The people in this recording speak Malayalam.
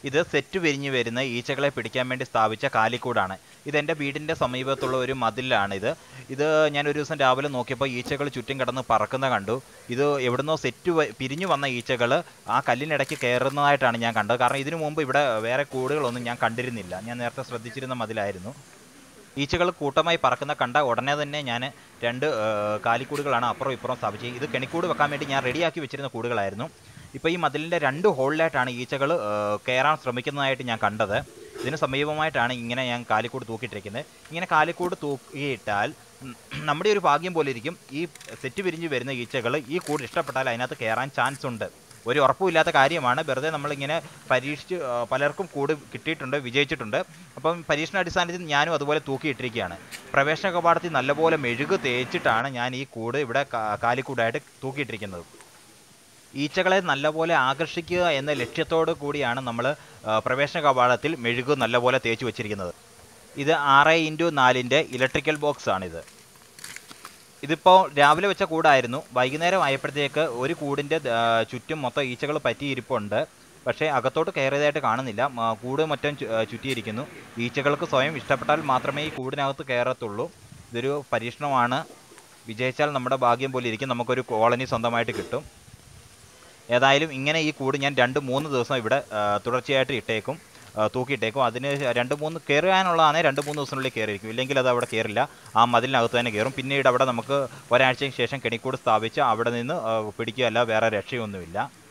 ഇത് സെറ്റ് വിരിഞ്ഞു വരുന്ന ഈച്ചകളെ പിടിക്കാൻ വേണ്ടി സ്ഥാപിച്ച കാലിക്കൂടാണ് ഇതെൻ്റെ വീടിൻ്റെ സമീപത്തുള്ള ഒരു മതിലാണിത് ഇത് ഞാൻ ഒരു ദിവസം രാവിലെ നോക്കിയപ്പോൾ ഈച്ചകൾ ചുറ്റും കിടന്ന് പറക്കുന്ന കണ്ടു ഇത് എവിടുന്നോ സെറ്റ് വ- പിരിഞ്ഞു വന്ന ഈച്ചകൾ ആ കല്ലിനിടയ്ക്ക് കയറുന്നതായിട്ടാണ് ഞാൻ കണ്ടത് കാരണം ഇതിനു മുമ്പ് ഇവിടെ വേറെ കൂടുകളൊന്നും ഞാൻ കണ്ടിരുന്നില്ല ഞാൻ നേരത്തെ ശ്രദ്ധിച്ചിരുന്ന മതിലായിരുന്നു ഈച്ചകൾ കൂട്ടമായി പറക്കുന്ന കണ്ട ഉടനെ തന്നെ ഞാൻ രണ്ട് ആ, കാലിക്കൂടുകളാണ് അപ്പുറം ഇപ്പുറം സ്ഥാപിച്ചത് ഇത് കെണിക്കൂട് വെക്കാൻ വേണ്ടി ഞാൻ റെഡിയാക്കി വെച്ചിരുന്ന കൂടുകളായിരുന്നു ഇപ്പോൾ ഈ മതിലിൻ്റെ രണ്ട് ഹോളിലായിട്ടാണ് ഈച്ചകൾ കയറാൻ ശ്രമിക്കുന്നതായിട്ട് ഞാൻ കണ്ടത് ഇതിന് സമീപമായിട്ടാണ് ഇങ്ങനെ ഞാൻ കാലിക്കൂട് തൂക്കിയിട്ടിരിക്കുന്നത് ഇങ്ങനെ കാലിക്കൂട് തൂക്കിയിട്ടാൽ ഉം, നമ്മുടെ ഒരു ഭാഗ്യം പോലെ ഇരിക്കും ഈ സെറ്റ് പിരിഞ്ഞ് വരുന്ന ഈച്ചകൾ ഈ കൂട് ഇഷ്ടപ്പെട്ടാൽ അതിനകത്ത് കയറാൻ ചാൻസ് ഉണ്ട് ഒരു ഉറപ്പുമില്ലാത്ത കാര്യമാണ് വെറുതെ നമ്മളിങ്ങനെ പരീക്ഷിച്ച് ആ, പലർക്കും കൂട് കിട്ടിയിട്ടുണ്ട് വിജയിച്ചിട്ടുണ്ട് അപ്പം പരീക്ഷണാടിസ്ഥാനത്തിൽ ഞാനും അതുപോലെ തൂക്കിയിട്ടിരിക്കുകയാണ് പ്രവേശന കവാടത്തിൽ നല്ലപോലെ മെഴുക് തേച്ചിട്ടാണ് ഞാൻ ഈ കൂട് ഇവിടെ കാ- കാലിക്കൂടായിട്ട് തൂക്കിയിട്ടിരിക്കുന്നത് ഈച്ചകളെ നല്ലപോലെ ആകർഷിക്കുക എന്ന ലക്ഷ്യത്തോടു കൂടിയാണ് നമ്മൾ പ്രവേശന കവാടത്തിൽ മെഴുക് നല്ലപോലെ തേച്ച് വെച്ചിരിക്കുന്നത് ഇത് ആറ് ഇൻറ്റു നാലിൻ്റെ ഇലക്ട്രിക്കൽ ബോക്സ് ആണിത് ഇതിപ്പോൾ രാവിലെ വെച്ച കൂടായിരുന്നു വൈകുന്നേരം ആയപ്പോഴത്തേക്ക് ഒരു കൂടിൻ്റെ ആ, ചുറ്റും മൊത്തം ഈച്ചകൾ പറ്റിയിരിപ്പുണ്ട് പക്ഷേ അകത്തോട്ട് കയറിയതായിട്ട് കാണുന്നില്ല ആ, കൂട് മറ്റും ചു- ആ, ചുറ്റിയിരിക്കുന്നു ഈച്ചകൾക്ക് സ്വയം ഇഷ്ടപ്പെട്ടാൽ മാത്രമേ ഈ കൂടിനകത്ത് കയറത്തുള്ളൂ ഇതൊരു പരീക്ഷണമാണ് വിജയിച്ചാൽ നമ്മുടെ ഭാഗ്യം പോലെ ഇരിക്കും നമുക്കൊരു കോളനി സ്വന്തമായിട്ട് കിട്ടും ഏതായാലും ഇങ്ങനെ ഈ കൂട് ഞാൻ രണ്ട് മൂന്ന് ദിവസം ഇവിടെ ആ, തുടർച്ചയായിട്ട് ഇട്ടേക്കും ആ, തൂക്കിയിട്ടേക്കും അതിന് രണ്ട് മൂന്ന് കയറാനുള്ളതാണേ രണ്ട് മൂന്ന് ദിവസത്തിനുള്ളിൽ കയറിയിരിക്കും ഇല്ലെങ്കിൽ അത് അവിടെ കയറില്ല ആ മതിലിനകത്ത് തന്നെ കയറും പിന്നീട് അവിടെ നമുക്ക് ഒരാഴ്ചയ്ക്ക് ശേഷം കെണിക്കൂട് സ്ഥാപിച്ച് അവിടെ നിന്ന് ആ, പിടിക്കുകയല്ല വേറെ രക്ഷയൊന്നുമില്ല